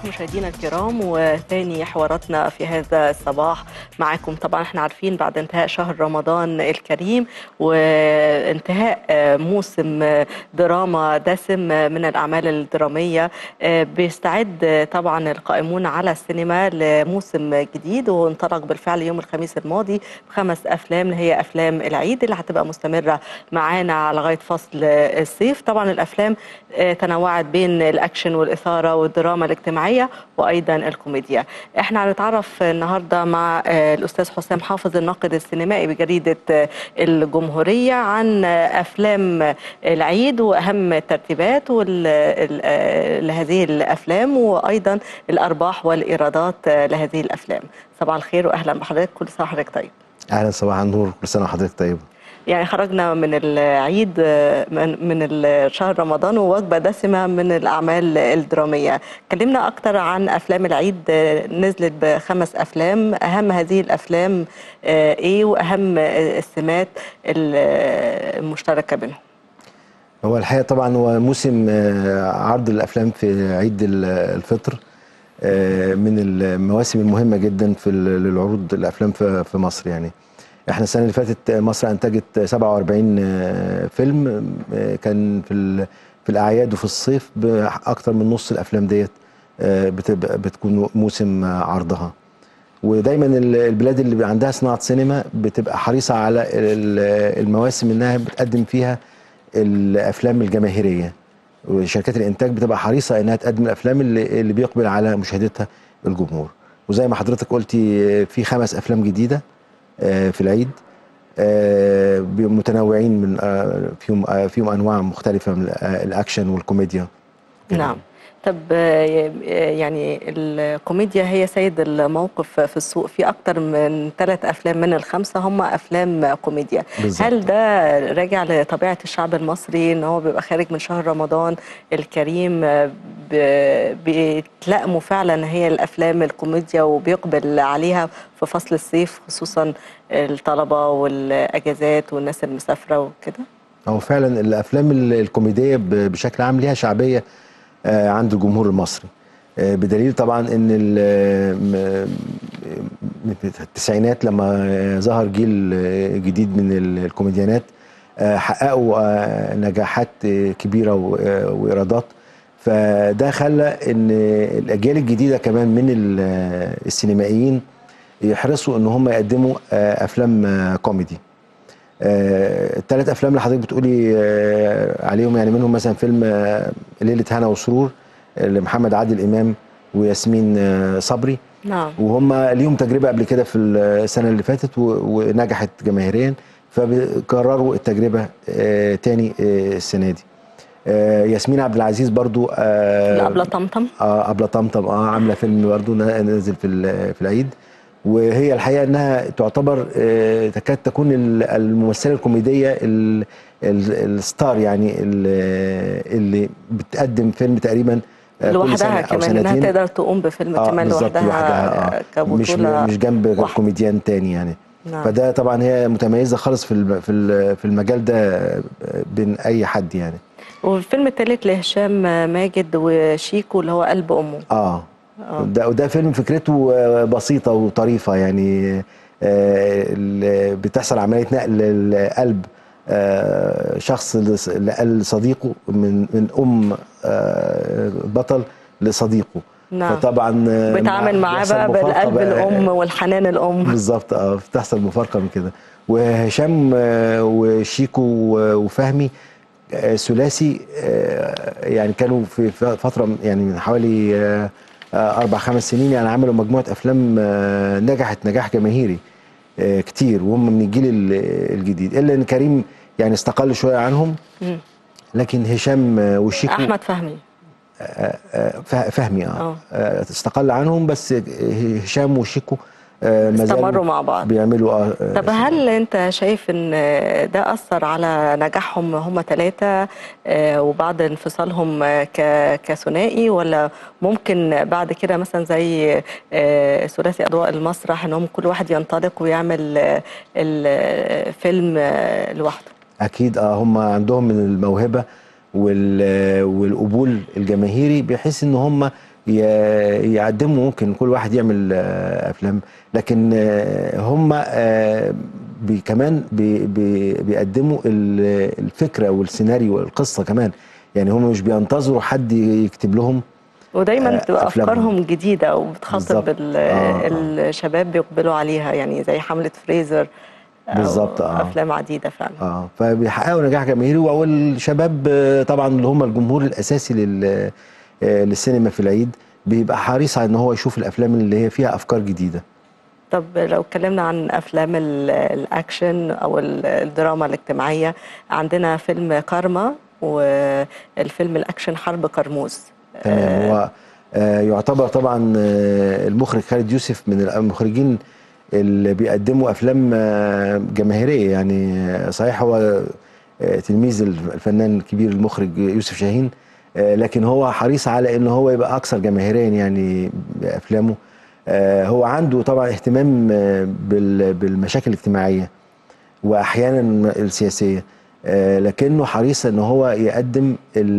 مشاهدينا الكرام وثاني حواراتنا في هذا الصباح معكم طبعا احنا عارفين بعد انتهاء شهر رمضان الكريم وانتهاء موسم دراما دسم من الاعمال الدراميه بيستعد طبعا القائمون على السينما لموسم جديد وانطلق بالفعل يوم الخميس الماضي بخمس افلام اللي هي افلام العيد اللي هتبقى مستمره معانا لغايه فصل الصيف طبعا الافلام تنوعت بين الاكشن والاثاره والدراما الاجتماعيه وايضا الكوميديا احنا هنتعرف النهارده مع الاستاذ حسام حافظ الناقد السينمائي بجريده الجمهوريه عن افلام العيد واهم الترتيبات لهذه الافلام وايضا الارباح والايرادات لهذه الافلام صباح الخير واهلا بحضرتك كل سنه وحضرتك طيب اهلا صباح النور كل سنه وحضرتك طيب يعني خرجنا من العيد من من شهر رمضان ووجبه دسمه من الاعمال الدراميه كلمنا اكتر عن افلام العيد نزلت بخمس افلام اهم هذه الافلام ايه واهم السمات المشتركه بينهم هو الحقيقه طبعا هو موسم عرض الافلام في عيد الفطر من المواسم المهمه جدا في العروض الافلام في مصر يعني احنا السنه اللي فاتت مصر انتجت 47 فيلم كان في في الاعياد وفي الصيف باكثر من نص الافلام ديت بتكون موسم عرضها ودايما البلاد اللي عندها صناعه سينما بتبقى حريصه على المواسم انها بتقدم فيها الافلام الجماهيريه وشركات الانتاج بتبقى حريصه انها تقدم الافلام اللي, اللي بيقبل على مشاهدتها الجمهور وزي ما حضرتك قلتي في خمس افلام جديده في العيد متنوعين من فيهم فيهم انواع مختلفه من الاكشن والكوميديا نعم طب يعني الكوميديا هي سيد الموقف في السوق في اكتر من ثلاث افلام من الخمسه هم افلام كوميديا بالزبط. هل ده راجع لطبيعه الشعب المصري ان هو بيبقى خارج من شهر رمضان الكريم بيتلائموا فعلا هي الافلام الكوميديا وبيقبل عليها في فصل الصيف خصوصا الطلبه والاجازات والناس المسافره وكده هو فعلا الافلام الكوميديه بشكل عام ليها شعبيه عند الجمهور المصري بدليل طبعا ان في التسعينات لما ظهر جيل جديد من الكوميديانات حققوا نجاحات كبيره وايرادات فده خلى ان الاجيال الجديده كمان من السينمائيين يحرصوا ان هم يقدموا افلام كوميدي الثلاث افلام اللي حضرتك بتقولي عليهم يعني منهم مثلا فيلم ليله هنا وسرور لمحمد عادل امام وياسمين صبري نعم وهم ليهم تجربه قبل كده في السنه اللي فاتت ونجحت جماهيريا فكرروا التجربه تاني السنه دي ياسمين عبد العزيز برضو ابله طمطم اه ابله طمطم اه عامله فيلم برضو نازل في في العيد وهي الحقيقه انها تعتبر تكاد تكون الممثله الكوميديه الستار يعني اللي بتقدم فيلم تقريبا لوحدها كمان انها تقدر تقوم بفيلم آه كمان لوحدها, لوحدها آه كبطوله مش مش جنب كوميديان تاني يعني نعم. فده طبعا هي متميزه خالص في في المجال ده بين اي حد يعني والفيلم الثالث لهشام ماجد وشيكو اللي هو قلب امه اه ده وده فيلم فكرته بسيطه وطريفه يعني بتحصل عمليه نقل القلب شخص لصديقه من من ام بطل لصديقه نعم. فطبعا بتعامل معاه بقى بالقلب الام والحنان الام بالظبط اه بتحصل مفارقه من كده وهشام وشيكو وفهمي ثلاثي يعني كانوا في فتره يعني من حوالي اربع خمس سنين يعني عملوا مجموعه افلام نجحت نجاح جماهيري كتير وهم من الجيل الجديد الا ان كريم يعني استقل شويه عنهم لكن هشام وشيكو احمد فهمي فهمي اه استقل عنهم بس هشام وشيكو استمروا مع بعض بيعملوا اه طب هل انت شايف ان ده اثر على نجاحهم هم ثلاثه وبعد انفصالهم كثنائي ولا ممكن بعد كده مثلا زي ثلاثي اضواء المسرح انهم كل واحد ينطلق ويعمل الفيلم لوحده اكيد اه هم عندهم من الموهبه والقبول الجماهيري بحيث ان هم ي- يقدموا ممكن كل واحد يعمل آه، افلام لكن آه، هم آه، بي كمان بي بي بيقدموا ال- الفكره والسيناريو والقصه كمان يعني هم مش بينتظروا حد يكتب لهم ودايما آه، بتبقى أفلامهم. افكارهم جديده وبتخاطب بالظبط. ال- آه، آه. الشباب بيقبلوا عليها يعني زي حمله فريزر أو بالظبط، آه. افلام عديده فعلا اه فبيحققوا نجاح جماهيري والشباب آه، طبعا اللي هم الجمهور الاساسي لل آه، للسينما في العيد بيبقى حريص على ان هو يشوف الافلام اللي هي فيها افكار جديده طب لو اتكلمنا عن افلام ال- الاكشن او ال- الدراما الاجتماعيه عندنا فيلم كارما والفيلم الاكشن حرب كرموز تمام هو آه، يعتبر طبعا آه، المخرج خالد يوسف من المخرجين اللي بيقدموا افلام آه، جماهيريه يعني آه، صحيح هو آه، تلميذ الفنان الكبير المخرج يوسف شاهين آه، لكن هو حريص على ان هو يبقى اكثر جماهيريا يعني بافلامه آه، هو عنده طبعا اهتمام آه، بال- بالمشاكل الاجتماعيه واحيانا السياسيه آه، لكنه حريص ان هو يقدم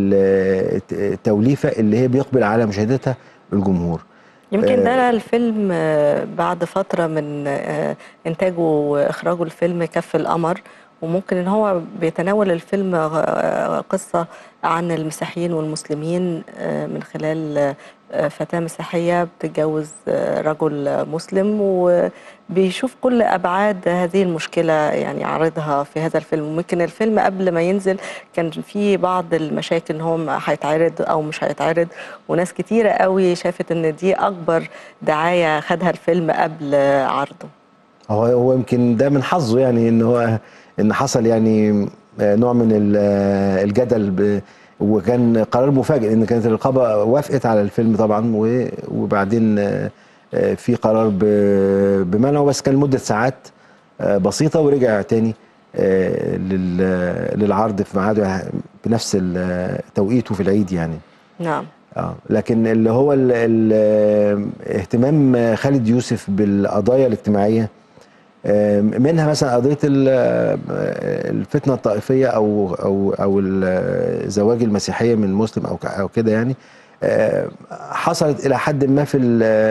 ال- التوليفه اللي هي بيقبل على مشاهدتها الجمهور يمكن آه، ده الفيلم آه، بعد فترة من آه، إنتاجه وإخراجه الفيلم كف القمر وممكن إن هو بيتناول الفيلم آه، قصة عن المسيحيين والمسلمين آه، من خلال آه، فتاة مسيحية بتتجوز آه، رجل مسلم وبيشوف كل أبعاد هذه المشكلة يعني عارضها في هذا الفيلم وممكن الفيلم قبل ما ينزل كان في بعض المشاكل إن هو هيتعرض أو مش هيتعرض وناس كتيرة قوي شافت ان دي اكبر دعاية خدها الفيلم قبل عرضه هو هو يمكن ده من حظه يعني ان هو ان حصل يعني آه، نوع من ال- آه، الجدل ب- وكان قرار مفاجئ ان كانت الرقابه وافقت على الفيلم طبعا و- وبعدين آه، آه، في قرار ب- بمنعه بس كان لمده ساعات آه، بسيطه ورجع تاني آه، لل- للعرض في ميعاده بنفس ال- توقيته في العيد يعني نعم اه لكن اللي هو ال ال اهتمام خالد يوسف بالقضايا الاجتماعيه آه، منها مثلا قضيه ال- آه، الفتنه الطائفيه او او او الزواج المسيحيه من مسلم او ك- او كده يعني آه، حصلت الى حد ما في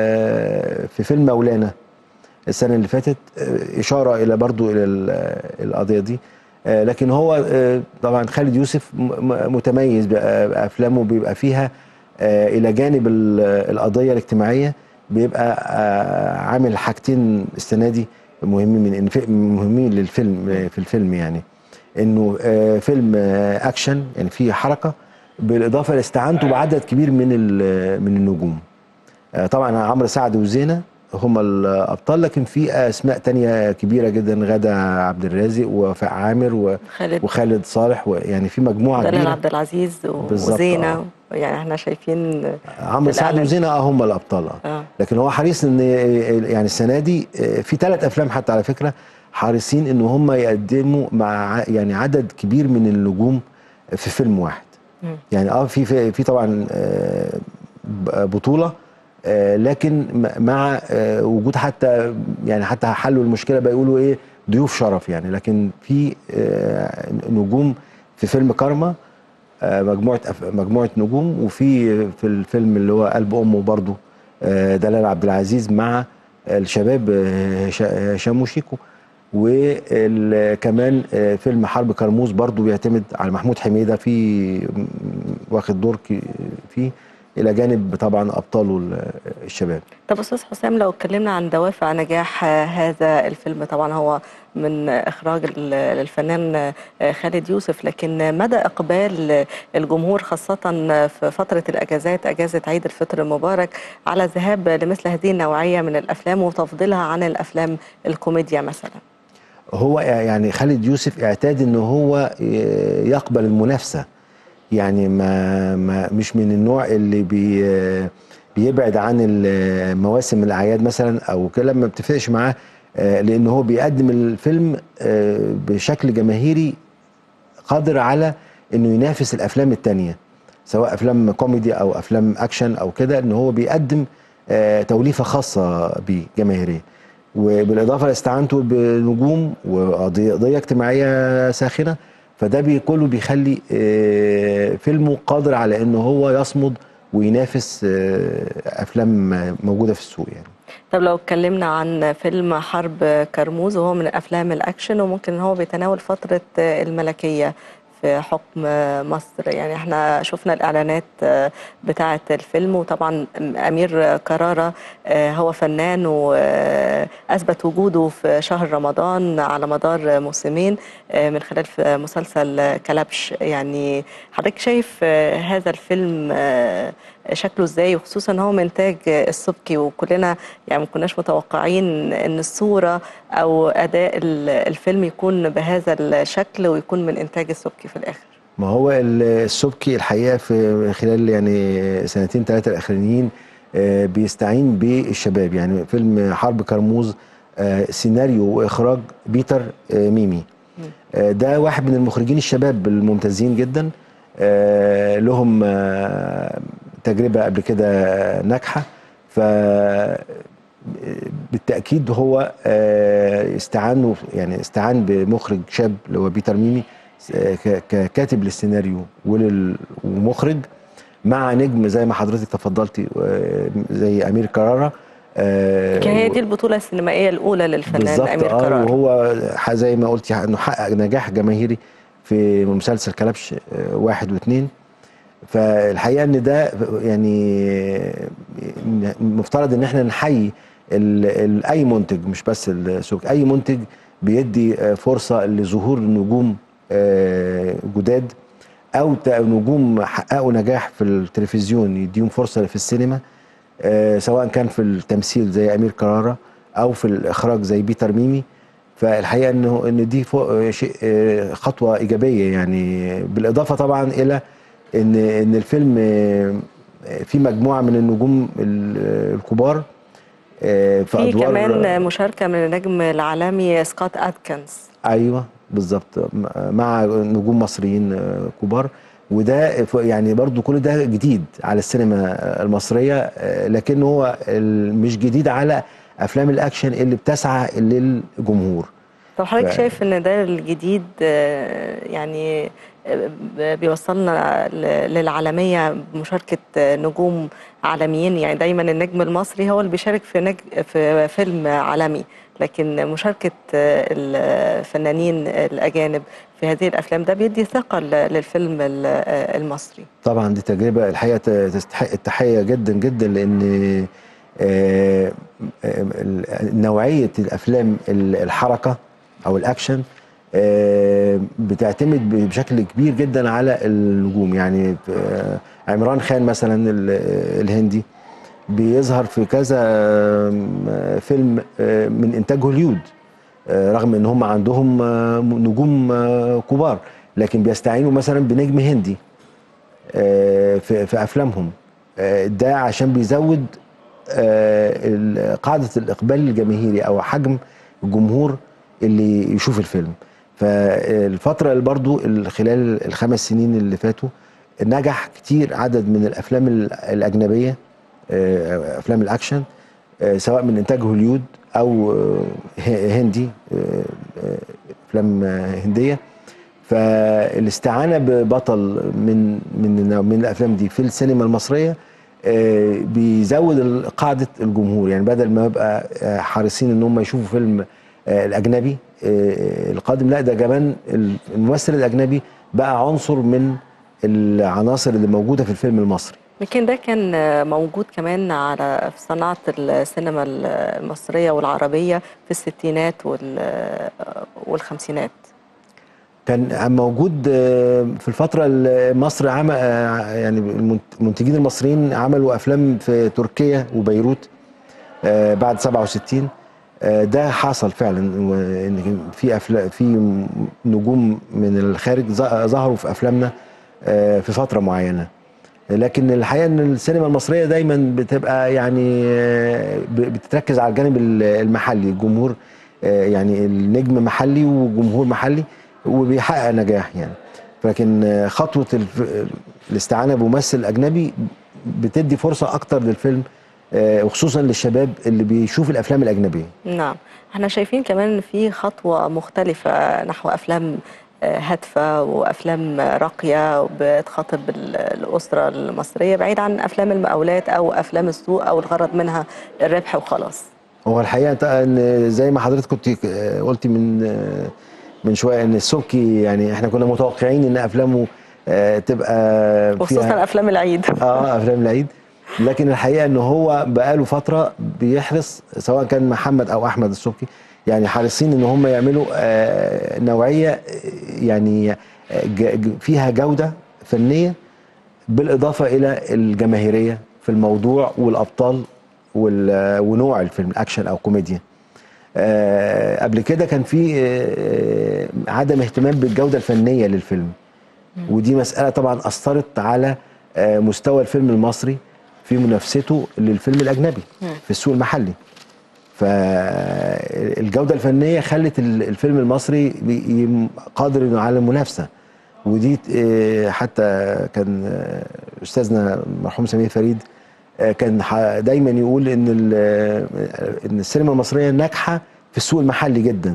ال- في فيلم مولانا السنه اللي فاتت آه، اشاره الى برضو الى ال- القضيه دي آه، لكن هو آه، طبعا خالد يوسف م- م- متميز بأ- بافلامه بيبقى فيها آه، الى جانب ال- القضيه الاجتماعيه بيبقى آه، عامل حاجتين السنه دي مهمين من إن في- مهمين للفيلم آه، في الفيلم يعني انه آه، فيلم آه، اكشن يعني فيه حركه بالاضافه لاستعانته بعدد كبير من ال- من النجوم آه، طبعا عمرو سعد وزينه هم الابطال لكن في اسماء تانية كبيره جدا غاده عبد الرازق ووفاء عامر و- خالد وخالد صالح يعني في مجموعه دلال كبيره عبد العزيز و- بالظبط، وزينة آه. يعني احنا شايفين عمرو سعد الإعلان. وزينه اه هم الابطال آه. اه لكن هو حريص ان يعني السنه دي آه، في ثلاث افلام حتى على فكره حريصين ان هم يقدموا مع ع- يعني عدد كبير من النجوم في فيلم واحد مم. يعني اه في في, في طبعا آه، ب- بطوله آه، لكن م- مع آه، وجود حتى يعني حتى حلوا المشكله بقى يقولوا ايه ضيوف شرف يعني لكن في آه، نجوم في فيلم كارما آه، مجموعه أف- مجموعه نجوم وفي في الفيلم اللي هو قلب امه برضو آه، دلال عبد العزيز مع الشباب آه، هشا- هشام وشيكو وكمان فيلم حرب كرموز برضو بيعتمد على محمود حميده في واخد دور كي- فيه الى جانب طبعا ابطاله ال- الشباب طب استاذ حسام لو اتكلمنا عن دوافع نجاح آه، هذا الفيلم طبعا هو من اخراج ال- الفنان آه، خالد يوسف لكن مدى اقبال الجمهور خاصه في فتره الاجازات اجازه عيد الفطر المبارك على الذهاب لمثل هذه النوعيه من الافلام وتفضيلها عن الافلام الكوميديا مثلا هو يعني خالد يوسف اعتاد ان هو يقبل المنافسه يعني ما, ما مش من النوع اللي بي بيبعد عن ال- مواسم الاعياد مثلا او كده ما بتفرقش معاه آه، لان هو بيقدم الفيلم آه، بشكل جماهيري قادر على انه ينافس الافلام التانية سواء افلام كوميدي او افلام اكشن او كده ان هو بيقدم آه، توليفه خاصه بيه جماهيريه وبالاضافه لاستعانته بنجوم وقضيه قضية اجتماعيه ساخنه فده بي كله بيخلي آه، فيلمه قادر على ان هو يصمد وينافس آه، افلام موجوده في السوق يعني طب لو اتكلمنا عن فيلم حرب كرموز وهو من الافلام الاكشن وممكن ان هو بيتناول فتره الملكيه في حكم مصر يعني احنا شفنا الاعلانات بتاعه الفيلم وطبعا امير كرارة هو فنان واثبت وجوده في شهر رمضان على مدار موسمين من خلال في مسلسل كلبش يعني حضرتك شايف هذا الفيلم شكله ازاي وخصوصا ان هو من انتاج السبكي وكلنا يعني ما كناش متوقعين ان الصوره او اداء الفيلم يكون بهذا الشكل ويكون من انتاج السبكي في الاخر ما هو السبكي الحقيقه في خلال يعني سنتين ثلاثه الاخرانيين آه، بيستعين بالشباب يعني فيلم حرب كرموز آه، سيناريو واخراج بيتر آه، ميمي ده واحد من المخرجين الشباب الممتازين جدا لهم تجربه قبل كده ناجحه ف بالتاكيد هو استعان يعني استعان بمخرج شاب اللي هو بيتر ميمي ككاتب للسيناريو ومخرج مع نجم زي ما حضرتك تفضلتي زي امير كرارة هي دي البطوله السينمائيه الاولى للفنان امير كرارة وهو زي ما قلتي انه حقق نجاح جماهيري في مسلسل كلبش واحد واثنين فالحقيقه ان ده يعني مفترض ان احنا نحيي اي منتج مش بس السوق اي منتج بيدي فرصه لظهور نجوم جداد او نجوم حققوا نجاح في التلفزيون يديهم فرصه في السينما سواء كان في التمثيل زي امير كرارة او في الاخراج زي بيتر ميمي فالحقيقه انه ان دي شيء خطوه ايجابيه يعني بالاضافه طبعا الى ان ان الفيلم في مجموعه من النجوم الكبار في كمان مشاركه من النجم العالمي سكوت اتكنز ايوه بالظبط مع نجوم مصريين كبار وده يعني برضو كل ده جديد على السينما المصريه لكن هو مش جديد على افلام الاكشن اللي بتسعى للجمهور طب حضرتك ف... شايف ان ده الجديد يعني بيوصلنا للعالمية بمشاركة نجوم عالميين يعني دايما النجم المصري هو اللي بيشارك في نج... في فيلم عالمي لكن مشاركة الفنانين الأجانب في هذه الأفلام ده بيدي ثقة للفيلم المصري طبعا دي تجربة الحقيقة تستحق التحية جدا جدا لأن نوعية الأفلام الحركة أو الأكشن بتعتمد بشكل كبير جدا على النجوم يعني عمران خان مثلا الهندي بيظهر في كذا فيلم من انتاج هوليود رغم ان هم عندهم نجوم كبار لكن بيستعينوا مثلا بنجم هندي في افلامهم ده عشان بيزود قاعده الاقبال الجماهيري او حجم الجمهور اللي يشوف الفيلم فالفترة اللي برضو خلال الخمس سنين اللي فاتوا نجح كتير عدد من الأفلام الأجنبية أفلام الأكشن سواء من إنتاج هوليود أو هندي أفلام هندية فالاستعانة ببطل من من من الأفلام دي في السينما المصرية بيزود قاعدة الجمهور يعني بدل ما يبقى حريصين إن هم يشوفوا فيلم الأجنبي القادم لا ده كمان الممثل الاجنبي بقى عنصر من العناصر اللي موجوده في الفيلم المصري يمكن ده كان موجود كمان على في صناعه السينما المصريه والعربيه في الستينات والخمسينات كان موجود في الفتره اللي مصر عمل يعني المنتجين المصريين عملوا افلام في تركيا وبيروت بعد 67 ده حصل فعلا ان في افلام في نجوم من الخارج ظهروا في افلامنا في فتره معينه لكن الحقيقه ان السينما المصريه دايما بتبقى يعني بتتركز على الجانب المحلي الجمهور يعني النجم محلي وجمهور محلي وبيحقق نجاح يعني لكن خطوه الاستعانه بممثل اجنبي بتدي فرصه اكتر للفيلم وخصوصا للشباب اللي بيشوف الافلام الاجنبيه نعم احنا شايفين كمان في خطوه مختلفه نحو افلام هادفة وأفلام راقية بتخاطب الأسرة المصرية بعيد عن أفلام المقاولات أو أفلام السوق أو الغرض منها الربح وخلاص هو الحقيقه ان زي ما حضرتك كنت قلتي من من شويه ان السبكي يعني احنا كنا متوقعين ان افلامه آه، تبقى خصوصا أفلام العيد اه افلام العيد لكن الحقيقه ان هو بقاله فتره بيحرص سواء كان محمد او احمد السبكي يعني حريصين ان هم يعملوا آه، نوعيه آه، يعني ج- ج- فيها جوده فنيه بالاضافه الى الجماهيريه في الموضوع والابطال وال- ونوع الفيلم اكشن او كوميديا آه، قبل كده كان في آه، عدم اهتمام بالجوده الفنيه للفيلم ودي مساله طبعا اثرت على آه، مستوى الفيلم المصري في منافسته للفيلم الاجنبي في السوق المحلي فالجوده الفنيه خلت ال- الفيلم المصري بي- يم- قادر انه على المنافسه ودي آه، حتى كان آه، استاذنا المرحوم سمير فريد آه، كان ح- دايما يقول ان ال- آه، ان السينما المصريه ناجحه في السوق المحلي جدا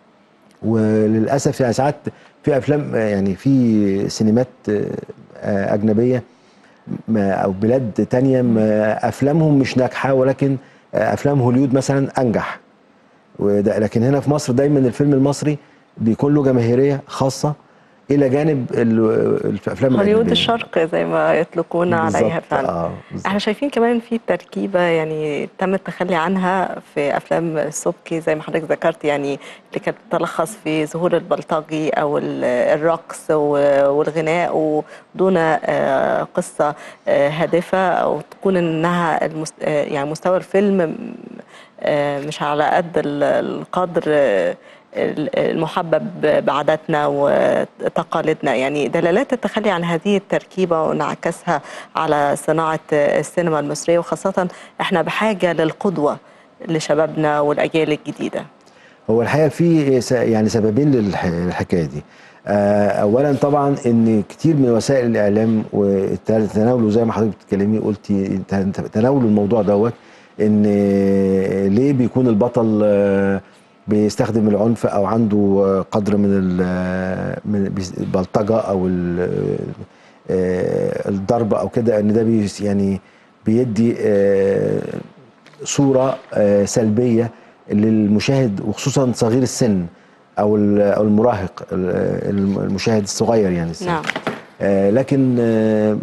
وللاسف يعني ساعات في افلام آه، يعني في سينمات آه، آه، اجنبيه ما- او بلاد تانية ما افلامهم مش ناجحه ولكن آه، افلام هوليود مثلا انجح وده لكن هنا في مصر دايما الفيلم المصري بيكون له جماهيريه خاصه الى جانب ال- الافلام هوليود الأجنبية. الشرق زي ما يطلقون عليها بالظبط، فعلا اه بالظبط. احنا شايفين كمان في تركيبة يعني تم التخلي عنها في أفلام السبكي زي ما حضرتك ذكرت يعني اللي كانت تتلخص في ظهور البلطجي أو ال- الرقص و- والغناء ودون آه، قصة آه، هادفة أو تكون إنها المست... آه، يعني مستوى الفيلم آه، مش على قد ال- القدر آه، المحبب بعاداتنا وتقاليدنا يعني دلالات التخلي عن هذه التركيبة وانعكاسها على صناعة السينما المصرية وخاصة احنا بحاجة للقدوة لشبابنا والأجيال الجديدة هو الحقيقه في س- يعني سببين للح- للحكايه دي آه، اولا طبعا ان كتير من وسائل الاعلام وتناولوا زي ما حضرتك بتتكلمي قلتي تن- تناولوا الموضوع دوت ان ليه بيكون البطل آه، بيستخدم العنف او عنده آه، قدر من ال- من بيس- البلطجه او ال- آه، الضرب او كده ان ده بيس- يعني بيدي آه، صوره آه، سلبيه للمشاهد وخصوصا صغير السن او ال- او المراهق ال- المشاهد الصغير يعني السن. نعم آه، لكن آه،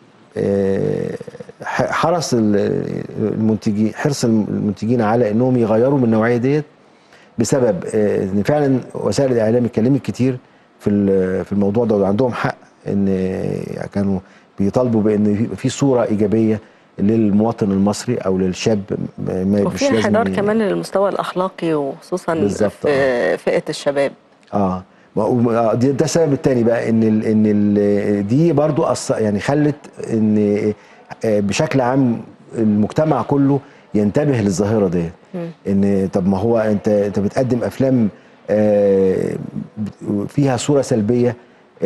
آه، ح- حرص ال- المنتجين حرص المنتجين على انهم يغيروا من النوعيه ديت بسبب آه، ان فعلا وسائل الاعلام اتكلمت كتير في ال- في الموضوع ده وعندهم حق ان آه، كانوا بيطالبوا بان يبقى في صوره ايجابيه للمواطن المصري او للشاب ما- ما مش وفي لازم انحدار ي- كمان للمستوى الأخلاقي وخصوصا بالظبط، في فئة الشباب اه ما- وما- دي- ده السبب الثاني بقى ان ال ان ال دي برضو أص يعني خلت ان آه، بشكل عام المجتمع كله ينتبه للظاهره ديت ان طب ما هو انت انت بتقدم افلام آه، بت- فيها صوره سلبيه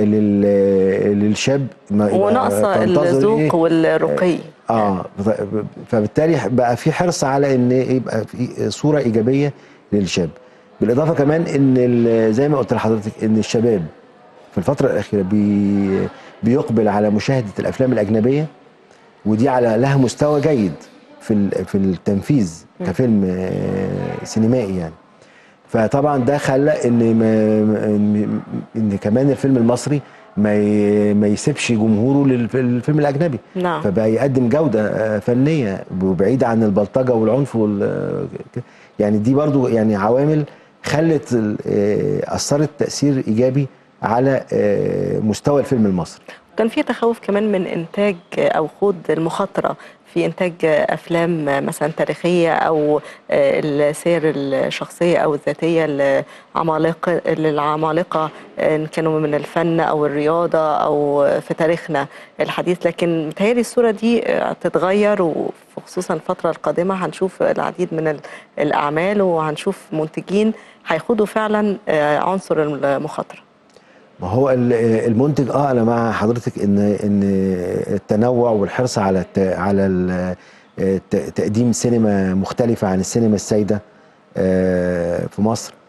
لل- للشاب ما يبقى وناقصة تنتظر الذوق إيه؟ والرقي اه ف- فبالتالي بقى في حرص على ان يبقى في صوره ايجابيه للشاب بالاضافه كمان ان ال- زي ما قلت لحضرتك ان الشباب في الفتره الاخيره بي بيقبل على مشاهده الافلام الاجنبيه ودي على لها مستوى جيد في ال- في التنفيذ كفيلم آه، سينمائي يعني فطبعا ده خلى ان ما ان, إن كمان الفيلم المصري ما ي- ما يسيبش جمهوره للف- للفيلم الاجنبي نعم. فبقى يقدم جوده آه، فنيه وبعيد عن البلطجه والعنف وال آه، يعني دي برضو يعني عوامل خلت ال- آه، اثرت تاثير ايجابي على آه، مستوى الفيلم المصري كان في تخوف كمان من انتاج او خوض المخاطره في انتاج افلام مثلا تاريخيه او السير الشخصيه او الذاتيه لعمالقه للعمالقه ان كانوا من الفن او الرياضه او في تاريخنا الحديث لكن متهيألي الصوره دي هتتغير وخصوصا الفتره القادمه هنشوف العديد من ال- الاعمال وهنشوف منتجين هيخوضوا فعلا عنصر المخاطره ما هو ال- المنتج اه انا مع حضرتك ان ان التنوع والحرص على الت على ال- الت- تقديم سينما مختلفه عن السينما السائده آه، في مصر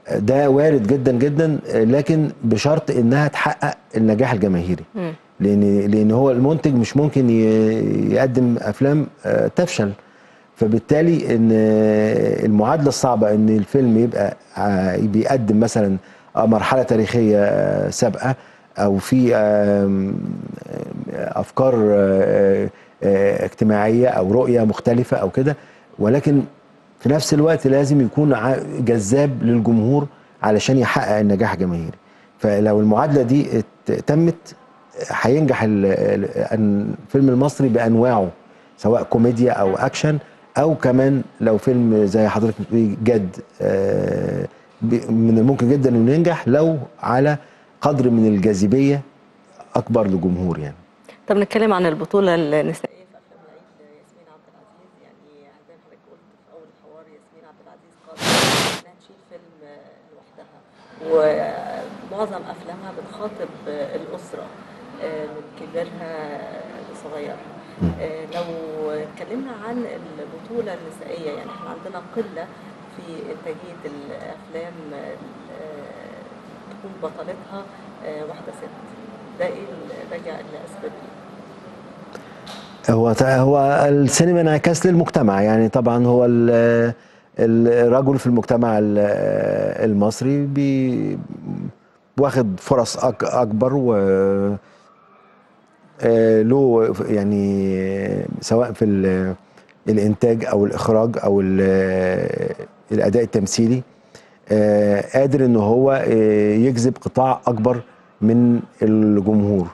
ده وارد جدا جدا لكن بشرط انها تحقق النجاح الجماهيري مم. لان لان هو المنتج مش ممكن ي- يقدم افلام آه، تفشل فبالتالي ان آه، المعادله الصعبه ان الفيلم يبقى آه، بيقدم مثلا آه، مرحله تاريخيه آه، سابقه او في آم، آه، افكار آه، آه، اجتماعيه او رؤيه مختلفه او كده ولكن في نفس الوقت لازم يكون ع- جذاب للجمهور علشان يحقق النجاح الجماهيري فلو المعادله دي ات- تمت هينجح ال- ال- الفيلم المصري بانواعه سواء كوميديا او اكشن او كمان لو فيلم زي حضرتك بتقولي جد آه، ب- من الممكن جدا انه ينجح لو على قدر من الجاذبيه اكبر للجمهور يعني طب نتكلم عن البطولة النسائية في أفلام العيد ياسمين عبد العزيز يعني زي ما حضرتك قلت في أول الحوار ياسمين عبد العزيز قادرة إنها تشيل فيلم لوحدها ومعظم أفلامها بتخاطب الأسرة من كبيرها لصغيرها لو اتكلمنا عن البطولة النسائية يعني احنا عندنا قلة في إنتاجية الأفلام تكون بطلتها واحدة ست ده ايه اللي راجع لاسباب هو هو السينما انعكاس للمجتمع يعني طبعا هو ال- الرجل في المجتمع ال- المصري بي واخد فرص أك اكبر و آه، له يعني سواء في ال- الانتاج او الاخراج او ال- الاداء التمثيلي آه، قادر ان هو آه، يجذب قطاع اكبر من الجمهور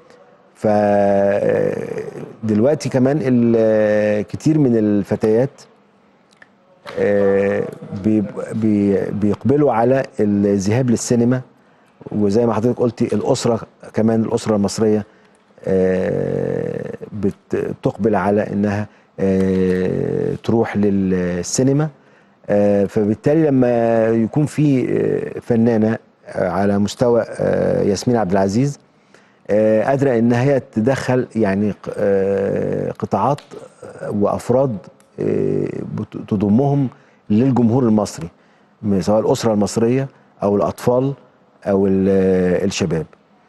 فدلوقتي كمان ال- كتير من الفتيات آه، بي- بي- بيقبلوا على الذهاب للسينما وزي ما حضرتك قلتي الاسره كمان الاسره المصريه آه، بت- بتقبل على انها آه، تروح للسينما آه، فبالتالي لما يكون في آه، فنانه آه، على مستوى آه، ياسمين عبد العزيز آه، قادره ان هي تدخل يعني ق- آه، قطاعات آه، وافراد آه، بت- تضمهم للجمهور المصري م- سواء الاسره المصريه او الاطفال او ال- آه، الشباب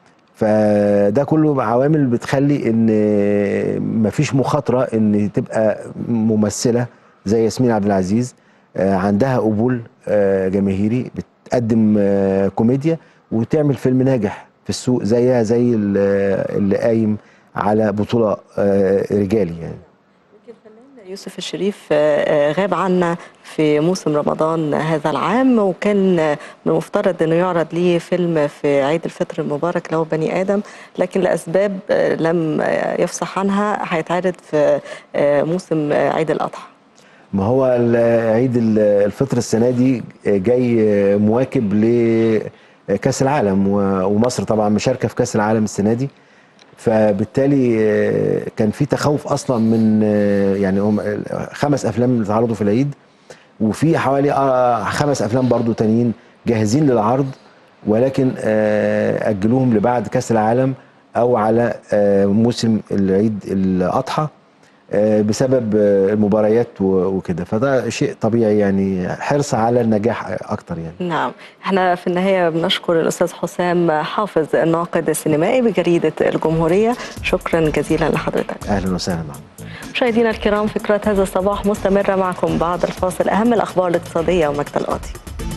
فده كله عوامل بتخلي ان مفيش مخاطره ان تبقى ممثله زي ياسمين عبد العزيز آه، عندها قبول آه، جماهيري بتقدم آه، كوميديا وتعمل فيلم ناجح في السوق زيها زي ال- اللي قايم على بطوله آه، رجالي يعني يمكن الفنان يوسف الشريف آه، غاب عنا في موسم رمضان هذا العام وكان من المفترض انه يعرض ليه فيلم في عيد الفطر المبارك له بني ادم لكن لاسباب آه، لم آه، يفصح عنها هيتعرض في آه، موسم آه، عيد الاضحى ما هو ال- عيد ال- الفطر السنه دي جاي مواكب لكاس العالم و- ومصر طبعا مشاركه في كاس العالم السنه دي فبالتالي آه، كان في تخوف اصلا من آه، يعني هم خمس افلام اللي اتعرضوا في العيد وفي حوالي آه، خمس افلام برضو تانيين جاهزين للعرض ولكن آه، اجلوهم لبعد كاس العالم او على آه، موسم العيد الاضحى آه، بسبب آه، المباريات و- وكده فده شيء طبيعي يعني حرص على النجاح اكتر يعني نعم احنا في النهاية بنشكر الأستاذ حسام حافظ الناقد السينمائي بجريدة الجمهورية شكرا جزيلا لحضرتك اهلا وسهلا معكم مشاهدينا الكرام فكرة هذا الصباح مستمرة معكم بعد الفاصل أهم الأخبار الاقتصادية ومجد القاضي